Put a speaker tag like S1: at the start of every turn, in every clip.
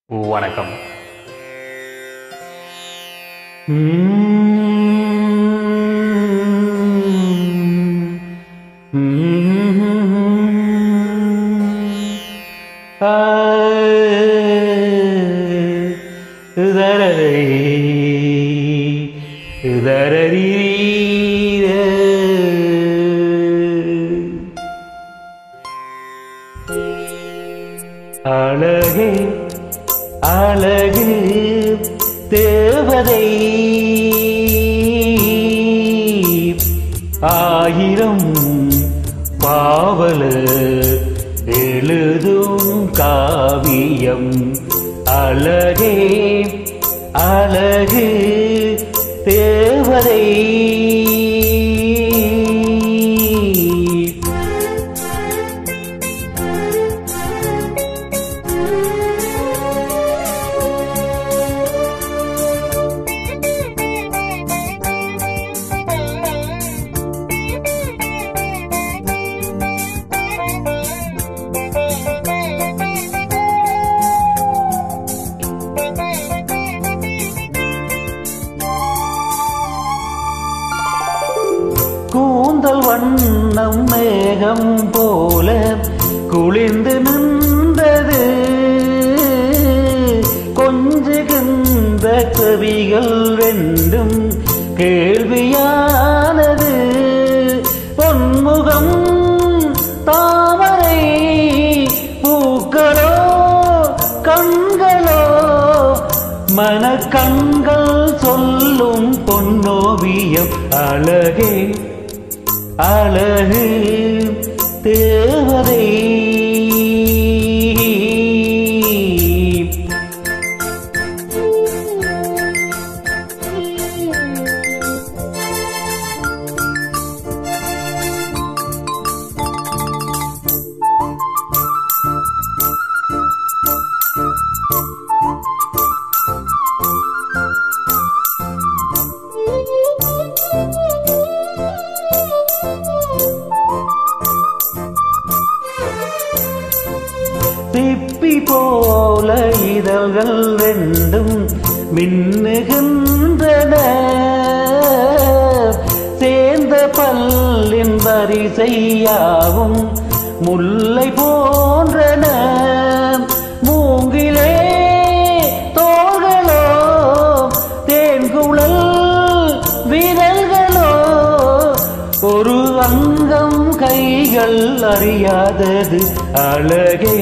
S1: வணக்கம்
S2: அழகே அழகு தேவதை ஆயிரம் பாவல எழுதும் காவியம் அழகே அழகு தேவதை கூந்தல் வண்ணம் மேகம் போல குளிர்ந்து நின்றது கொஞ்சுகின்ற கவிகள் ரெண்டும் கேள்வியானது பொன்முகம் தாமரை பூக்களோ கண்களோ மனக்கண்கள் சொல்லும் பொன்னோவியம் அழகே அழகு தேவதை சிப்பி போல இதழ்கள் ரெண்டும் மின்னுகின்றன சேர்ந்த பல்லின் வரிசையாவும் முல்லை போன்றன மூங்கிலே தோள்களோ தேன்குழல் விரல்களோ ஒரு அங்கம் கைகள் அறியாதது அழகே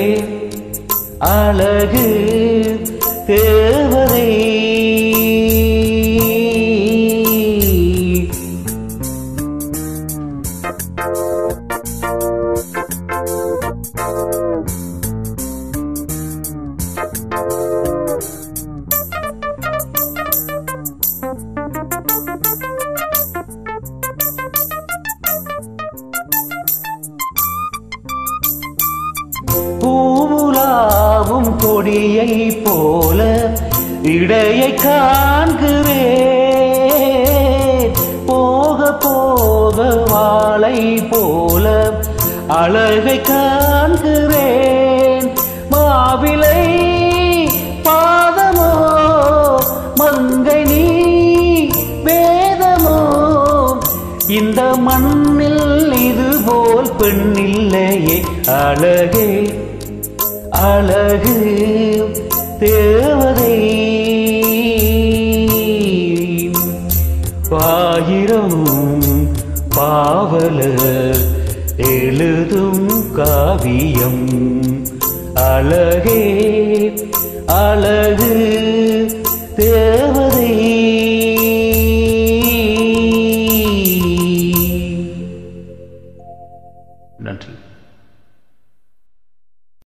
S2: அழகு தேவதை பூவுலாவும் கொடியை போல இடையை காண்கிறேன் போக போக வாளை போல அழகை காண்கிறேன் மாவிலை பாதமோ மங்கை நீ வேதமோ இந்த மண்ணில் இதுபோல் பெண்ணில்லையே அழகே அழகு தேவதை ஆயிரம் பாவலர் எழுதும் காவியம் அழகே அழகு